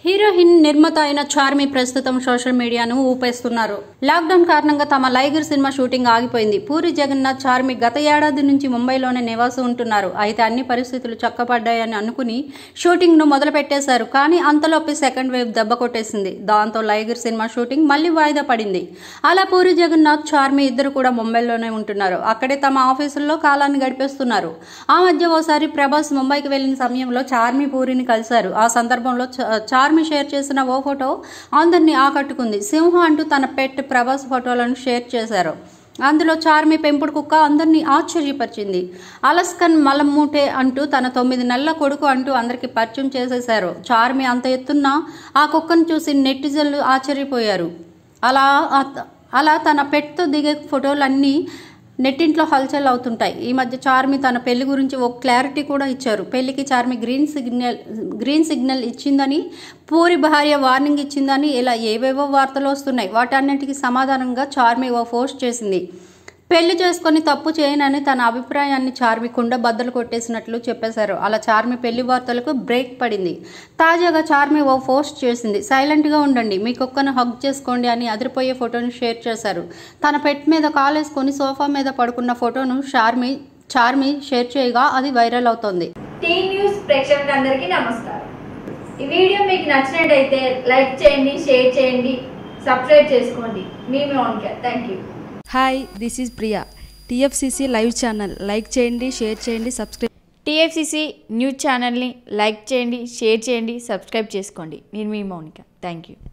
heroine నిర్మాత అయిన చార్మి ప్రస్తుతం సోషల్ మీడియాను ఊపేస్తున్నారు లాక్డౌన్ కారణంగా తమ లైగర్ సినిమా షూటింగ్ ఆగిపోయింది పూరి జగన్నాథ్ చార్మి గత ఏడాది నుంచి ముంబైలోనే నివాసం ఉంటున్నారు అయితే అన్ని పరిస్థితులు చక్కబడ్డాయని అనుకుని షూటింగ్ ను మొదలు పెట్టేశారు కానీ అంతలోపే సెకండ్ వేవ్ దెబ్బ కొట్టేసింది దాంతో లైగర్ సినిమా షూటింగ్ మళ్లీ వాయిదా పడింది అలా పూరి జగన్నాథ్ చార్మి ఇద్దరు కూడా ముంబైలోనే ఉంటున్నారు అక్కడే తమ ఆఫీసుల్లో కాలాన్ని గడిపేస్తున్నారు ఆ మధ్య ఓసారి ప్రభాస్ ముంబైకి వెళ్లిన సమయంలో చార్మి పూరిని కలిశారు ఆ సందర్భంలో చ- చార్మి షేర్ చేసిన ఓ ఫోటో అందరినీ ఆకట్టుకుంది సింహం అంటూ తన పెట్ ప్రభాస్ ఫోటోలను షేర్ చేశారు అందులో చార్మి పెంపుడు కుక్క అందరినీ ఆశ్చర్యపరిచింది అలస్కన్ మలమ్మూటే అంటూ తన తొమ్మిది నెలల కొడుకు అంటూ అందరికి పరిచయం చేసేశారు చార్మి అంత ఎత్తున్న ఆ కుక్కను చూసి నెటిజన్లు ఆశ్చర్యపోయారు అలా అత- అలా తన పెట్తో దిగే ఫోటోలన్నీ నెట్టింట్లో హల్చల్ అవుతుంటాయి ఈ మధ్య చార్మి తన పెళ్లి గురించి ఒక క్లారిటీ కూడా ఇచ్చారు పెళ్లికి Charmi green signal green signal ఇచ్చిందని పూరి భార్య వార్నింగ్ ఇచ్చిందని ఇలా ఏవేవో వార్తలు వస్తున్నాయి వాటన్నిటికీ సమాధానంగా చార్మి ఓ పోస్ట్ చేసింది పెళ్లి చేసుకొని తప్పు చేయనని తన అభిప్రాయాన్ని చార్మి కుండ బద్దలు కొట్టేసినట్లు చెప్పేశారు అలా చార్మి పెళ్లి వార్తలకు బ్రేక్ పడింది తాజాగా చార్మి ఓ పోస్ట్ చేసింది సైలెంట్గా ఉండండి మీ కుక్కను హగ్ చేసుకోండి అని అదిరిపోయే ఫోటోను షేర్ చేశారు తన పెట్ మీద కాలేసుకొని సోఫా మీద పడుకున్న ఫోటోను చార్మి చార్మి షేర్ చేయగా అది వైరల్ అవుతోంది టీ న్యూస్ ప్రేక్షకులందరికీ నమస్కారం ఈ వీడియో మీకు నచ్చినట్టయితే లైక్ చేయండి షేర్ చేయండి సబ్స్క్రైబ్ చేసుకోండి మీ Mounika thank you hi this is Priya TFCC live channel like చేయండి షేర్ చేయండి సబ్స్క్రైబ్ టీఎఫ్సిసి న్యూస్ ఛానల్ని లైక్ చేయండి షేర్ చేయండి సబ్స్క్రైబ్ చేసుకోండి నేను మీ మౌనిక థ్యాంక్ యూ